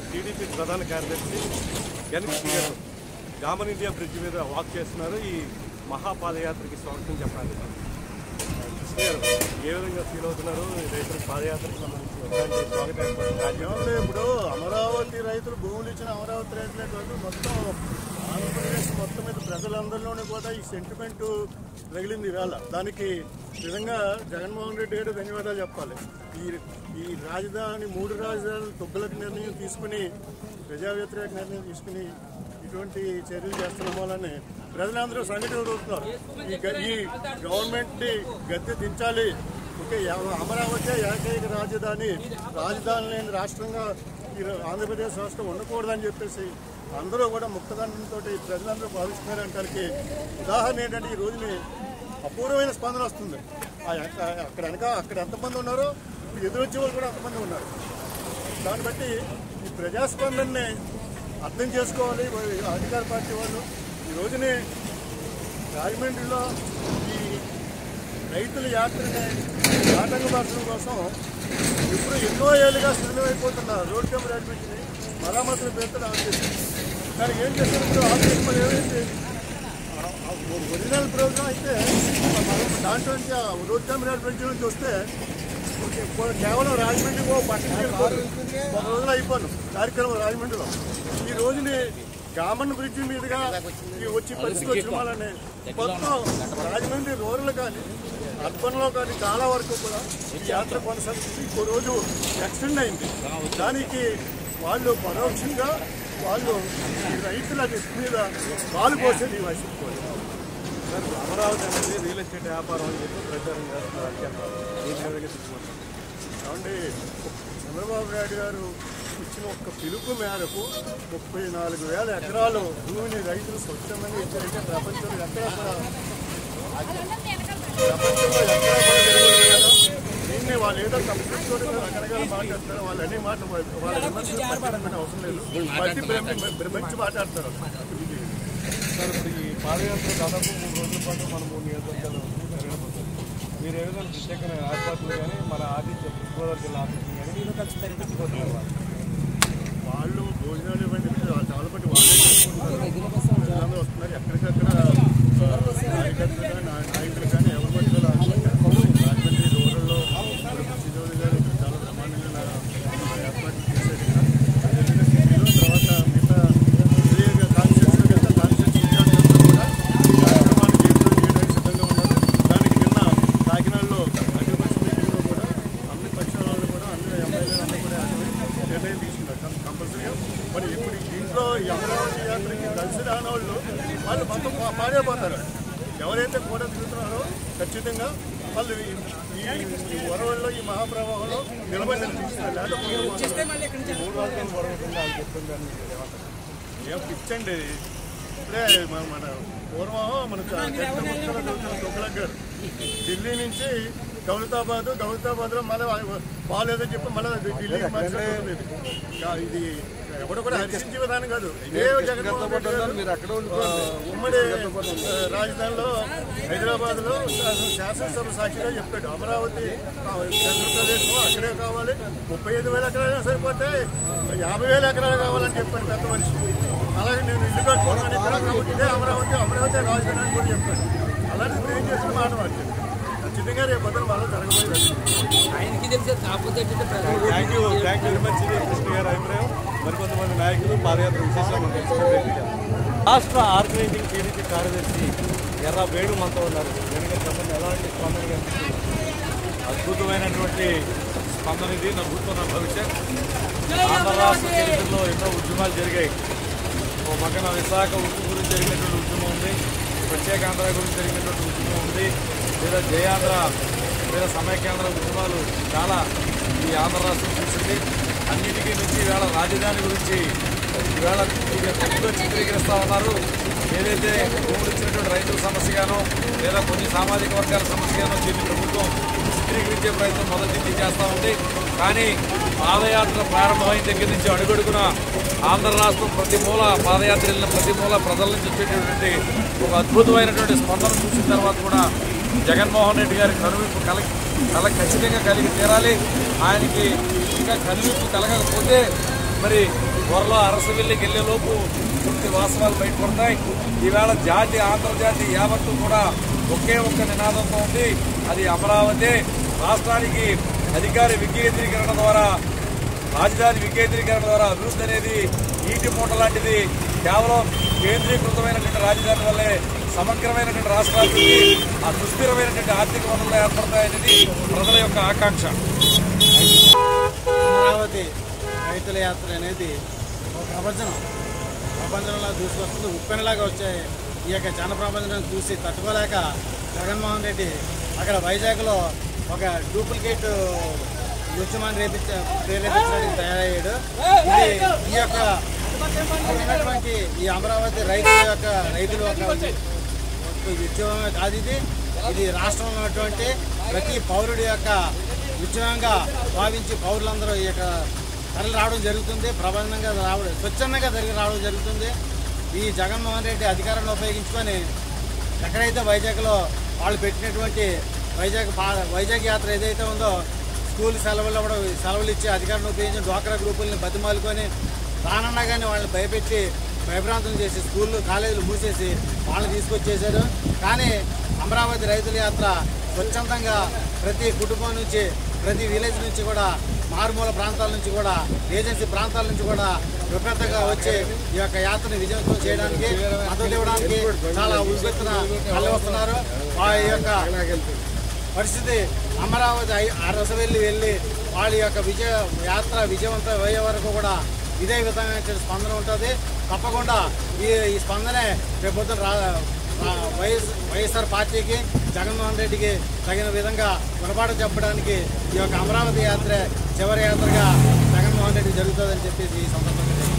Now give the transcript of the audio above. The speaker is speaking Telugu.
టీడీపీ ప్రధాన కార్యదర్శి గణేష్ గారు జామన్ ఇండియా బ్రిడ్జ్ మీద వాక్ చేస్తున్నారు ఈ మహాపాదయాత్రకి స్వాగతం చెప్పాలి కృష్ణ గారు ఏ విధంగా ఫీల్ అవుతున్నారు ఈ రైతుల పాదయాత్రకు సంబంధించి ఎలాంటి స్వాగతం ఏర్పడుతుంది రాజ్యం ఏమంటే ఇప్పుడు అమరావతి రైతులు భూములు ఇచ్చిన అమరావతి రైతులే కాదు మొత్తం ఆంధ్రప్రదేశ్ మొత్తం మీద ప్రజలందరిలోనే కూడా ఈ సెంటిమెంట్ రగిలింది ఇవాళ దానికి నిజంగా జగన్మోహన్ రెడ్డి గారు ధన్యవాదాలు చెప్పాలి ఈ ఈ రాజధాని మూడు రాజధానులు తొగ్గులకు నిర్ణయం తీసుకుని ప్రజా వ్యతిరేక నిర్ణయం తీసుకుని ఇటువంటి చర్యలు చేస్తున్న వల్లనే ప్రజలందరూ సంఘటన చూస్తున్నారు ఈ గ- ఈ గవర్నమెంట్ ని గద్దె దించాలి ఓకే ఎవ- అమరావతి ఏకైక రాజధాని రాజధాని లేని రాష్ట్రంగా ఈ ఆంధ్రప్రదేశ్ రాష్ట్రం ఉండకూడదని చెప్పేసి అందరూ కూడా ముక్తదండంతో ప్రజలందరూ భావిస్తున్నారంటానికి ఉదాహరణ ఏంటంటే ఈ రోజుని అపూర్వమైన స్పందన వస్తుంది ఆ ఎక్క- అక్కడ వెనక అక్కడ ఎంతమంది ఉన్నారో ఇప్పుడు ఎదురొచ్చే వాళ్ళు కూడా అంతమంది ఉన్నారు దాన్ని బట్టి ఈ ప్రజాస్పందనని అర్థం చేసుకోవాలి ఈ అధికార పార్టీ వాళ్ళు ఈ రోజునే రాజమండ్రిలో ఈ రైతుల యాత్రని ఆటంకపరచడం కోసం ఇప్పుడు ఎన్నో ఏళ్ళుగా సిద్ధమైపోతున్న రోడ్ కెమెరా అడ్మిట్ని మరామతుల పేరుతో ఆన్ చేసింది దానికి ఏం చేస్తారు ఇప్పుడు ఆన్ చేసి మరి ఏమైంది ఆ- ఆ ఒరిజినల్ ప్రోగ్రామ్ అయితే దాంట్లో నుంచి ఆ రోడ్ కెమెరా అడ్మిట్ నుంచి వస్తే ఓకే, ఇప్పుడు కేవలం రాజమండ్రి ఓ పక్కన వెళ్ళిపోదు ఒక రోజులో అయిపోను కార్యక్రమం రాజమండ్రిలో ఈ రోజుని గామన్ బ్రిడ్జ్ మీదుగా ఈ వచ్చి పరిస్థితి వచ్చిన వాళ్ళని మొత్తం రాజమండ్రి రూరల్ కానీ అర్బన్ లో కానీ చాలా వరకు కూడా ఈ యాత్ర కొనసాగుతుంది ఇంకో రోజు ఎక్స్టెండ్ అయింది దానికి వాళ్ళు పరోక్షంగా వాళ్ళు ఈ రైతుల మీద పాలు పోసేది ఈ వయసు సార్ అమరావతి అనేది రియల్ ఎస్టేట్ వ్యాపారం అని చెప్పి ప్రచారం చేస్తున్నారు అత్యంత దీని విధంగా తీసుకుంటారు కాబట్టి చంద్రబాబు నాయుడు గారు ఇచ్చిన ఒక్క పిలుపు మేరకు ముప్పై నాలుగు వేల ఎకరాలు భూమిని రైతులు స్వచ్ఛందంగా ఇచ్చారంటే ప్రపంచంలో ఎక్కడా కూడా ప్రపంచంలో ఎక్కడా కూడా జరగలేదు కదా. దీన్ని వాళ్ళు ఏదో తప్పుకొని రకరకాల మాట్లాడతారు వాళ్ళు అనే మాట వాళ్ళ విమర్శలు పట్టించుకునే అవసరం లేదు బట్టి భ్రమించి మాట్లాడతారు ఇది సార్ ఇప్పుడు ఈ పాదయాత్ర దాదాపు మూడు రోజుల పాటు మన మూడు నియోజకవర్గాలు జరగబోతుంది మీరు ఏ విధంగా ప్రత్యేకమైన ఏర్పాట్లు కానీ మన ఆతిథ్య గోదావరి జిల్లా ఆతిథ్యం కానీ పెట్టుకుంటున్నారు వాళ్ళు. వాళ్ళు భోజనాలు ఇవ్వండి చాలా బట్టి వాళ్ళే చేసుకుంటున్నారు ప్రజలందరూ వస్తున్నారు ఎక్కడికక్కడ కార్యకర్తలు కానీ నా- నాయకులు కానీ ఎవరు పట్టిన రాజమండ్రి రూరల్లో ఇప్పుడు పిచ్చిజోడి గారు చాలా బ్రహ్మాండంగా నా- ఏర్పాట్లు చేశారు ఇక్కడ. అదేవిధంగా సిటీలో తర్వాత మిగతా విజయ కాన్స్టిట్యూన్సీ మిగతా కాన్స్టిట్యూన్సీ ఇన్ఛార్జీలందరూ కూడా ఈ కార్యక్రమాన్ని జయప్రదం చేయడానికి సిద్ధంగా ఉన్నారు దానికి నిన్న కాకినాడలో అఖిలపక్ష మీటింగ్లో కూడా అన్ని పక్షాల వాళ్ళు కూడా అన్ని ఎమ్మెల్యేలు అందరూ కూడా అన్ని నిర్ణయం తీసుకున్నారు కం- కంపల్సరీగా మరి ఇప్పుడు దీంట్లో ఈ అమరావతి యాత్రకి కలిసి రాని వాళ్ళు వాళ్ళు మొత్తం పా- పాడైపోతారు ఎవరైతే కూడా తిరుగుతున్నారో ఖచ్చితంగా వాళ్ళు ఈ ఈ- ఈ వరవల్లో ఈ మహాప్రవాహంలో నిలబడి నిలిపిస్తారు లేకపోతే మూడు రాజధానులు పొరగకుండా అది చెప్తుంది అని మీరు ఏమంటారు? ఏం పిచ్చండి ఇప్పుడే మన మన పూర్వం మన తుగ్గలక్ గారు ఢిల్లీ నుంచి దౌలతాబాద్ దౌలతాబాద్ లో మళ్ళీ బాగాలేదో చెప్పి మళ్ళీ ఢిల్లీ మార్చారు ఇది ఎవడు కూడా హర్షించే విధానం కాదు ఇదే జగన్మోహన్ రెడ్డి గారు మీరు అక్కడ ఆ, ఉమ్మడి ఆ, రాజధానిలో హైదరాబాద్ లో శాసనసభ సాక్షిగా చెప్పాడు అమరావతి ఆ, ఆంధ్రప్రదేశ్ అక్కడే కావాలి ముప్పై ఐదు వేల ఎకరాలు సరిపోతే యాభై వేల ఎకరాలు కావాలని చెప్పాడు పెద్ద మనిషి అలాగే నేను ఇల్లు కట్టుకున్నాను ఇక్కడ కాబట్టి ఇదే అమరావతి అమరావతి రాజధాని అని కూడా చెప్పాడు అలాంటి ఇప్పుడు ఏం చేసిన మాట వాళ్ళు ఖచ్చితంగా రేపు పొద్దున వాళ్ళు జరగబోయేది ఆయనకి తెలిసే కాకపోతే ఏంటంటే ప్రజలు thank you thank you very much ఇది కృష్ణ గారి అభిప్రాయం మరికొంతమంది నాయకులు పాదయాత్ర విశేషాలు మనం తెలుసుకునే రాష్ట్ర ఆర్గనైజింగ్ టీడీపీ కార్యదర్శి ఎర్ర వేణు మనతో ఉన్నారు వేణు గారు చెప్పండి ఎలాంటి స్పందన కనిపిస్తుంది అద్భుతమైనటువంటి స్పందన ఇది నవ్వుతున్న భవిష్యత్ ఆంధ్ర రాష్ట్ర చరిత్రలో ఎన్నో ఉద్యమాలు జరిగాయి ఓ పక్కన విశాఖ ఉక్కు గురించి జరిగినటువంటి ఉద్యమం ఉంది ప్రత్యేక ఆంధ్ర గురించి జరిగినటువంటి ఉద్యమం ఉంది లేదా జయాంధ్ర లేదా సమైక్యాంధ్ర ఉద్యమాలు చాలా ఈ ఆంధ్ర రాష్ట్రం చూసింది అన్నిటికీ నుంచి ఈవేళ రాజధాని గురించి ఈవేళ ఇది తప్పుగా చిత్రీకరిస్తా ఉన్నారు ఏదైతే భూములు ఇచ్చినటువంటి రైతుల సమస్యగానో లేదా కొన్ని సామాజిక వర్గాల సమస్యగానో దీన్ని ప్రభుత్వం చిత్రీకరించే ప్రయత్నం మొదటి నుంచి చేస్తూ ఉంది కానీ పాదయాత్ర ప్రారంభమైన దగ్గర నుంచి అడుగడుగున ఆంధ్ర రాష్ట్రం ప్రతి మూల పాదయాత్ర వెళ్ళిన ప్రతి మూల ప్రజల నుంచి వచ్చేటటువంటి ఒక అద్భుతమైనటువంటి స్పందన చూసిన తర్వాత కూడా జగన్మోహన్ రెడ్డి గారి కనువిప్పు కల కల ఖచ్చితంగా కలిగి తీరాలి ఆయనకి ఇంకా కనువిప్పు కలగకపోతే మరి త్వరలో అరసవెల్లికి వెళ్లే లోపు పూర్తి వాస్తవాలు బయటపడతాయి ఈవేళ జాతి ఆంధ్రజాతి యావత్తు కూడా ఒకే ఒక్క నినాదంతో ఉంది అది అమరావతి రాష్ట్రానికి అధికార వికేంద్రీకరణ ద్వారా రాజధాని వికేంద్రీకరణ ద్వారా అభివృద్ధి అనేది నీటి మూట లాంటిది కేవలం కేంద్రీకృతమైనటువంటి రాజధాని వల్లే సమగ్రమైనటువంటి రాష్ట్రాభివృద్ధి ఆ సుస్థిరమైనటువంటి ఆర్థిక వనరులు ఏర్పడతాయనేది ప్రజల యొక్క ఆకాంక్ష అమరావతి రైతుల యాత్ర అనేది ఒక ప్రపంచం ప్రపంచంలో దూసుకొస్తుంది ఉప్పెనలాగా వచ్చే ఈ యొక్క జన ప్రపంచం చూసి తట్టుకోలేక జగన్మోహన్ రెడ్డి అక్కడ వైజాగ్లో ఒక డూప్లికేట్ ఉద్యమాన్ని రేపించ ప్రేరేపించడానికి తయారయ్యాడు ఇది ఈ యొక్క ఉన్నటువంటి ఈ అమరావతి రైతుల యొక్క రైతుల యొక్క ఉద్యమమే కాదు ఇది ఇది రాష్ట్రంలో ఉన్నటువంటి ప్రతి పౌరుడి యొక్క ఉద్యమంగా భావించి పౌరులందరూ ఈ యొక్క తరలి రావడం జరుగుతుంది ప్రబంధంగా రావడం స్వచ్ఛందంగా జరిగి రావడం జరుగుతుంది ఈ జగన్మోహన్ రెడ్డి అధికారాన్ని ఉపయోగించుకొని ఎక్కడైతే వైజాగ్లో వాళ్ళు పెట్టినటువంటి వైజాగ్ పా- వైజాగ్ యాత్ర ఏదైతే ఉందో స్కూల్ సెలవులు కూడా సెలవులు ఇచ్చి అధికారాన్ని ఉపయోగించి డ్వాక్రా గ్రూపుల్ని బతిమాలుకొని రానన్నా కానీ వాళ్ళని భయపెట్టి భయభ్రాంతం చేసి స్కూళ్ళు కాలేజీలు మూసేసి వాళ్ళని తీసుకొచ్చేసారు కానీ అమరావతి రైతుల యాత్ర స్వచ్ఛందంగా ప్రతి కుటుంబం నుంచి ప్రతి విలేజ్ నుంచి కూడా మారుమూల ప్రాంతాల నుంచి కూడా ఏజెన్సీ ప్రాంతాల నుంచి కూడా విపరీతంగా వచ్చి ఈ యొక్క యాత్రని విజయవంతం చేయడానికి మద్దతు ఇవ్వడానికి చాలా ఉల్బెత్తున కళ్ళు వస్తున్నారు ఆ యొక్క పరిస్థితి అమరావతి అయి- అరసవెల్లి వెళ్ళి వాళ్ళ యొక్క విజయ యాత్ర విజయవంతం అయ్యే వరకు కూడా ఇదే విధమైన స్పందన ఉంటుంది తప్పకుండా ఈ ఈ స్పందనే రేపొద్దున రా రా- వైఎస్ వైఎస్ఆర్ పార్టీకి జగన్మోహన్ రెడ్డికి తగిన విధంగా గుణపాఠం చెప్పడానికి ఈ యొక్క అమరావతి యాత్ర చివరి యాత్రగా జగన్మోహన్ రెడ్డి జరుగుతుందని చెప్పేసి ఈ సందర్భంగా తెలియజేస్తున్నాను.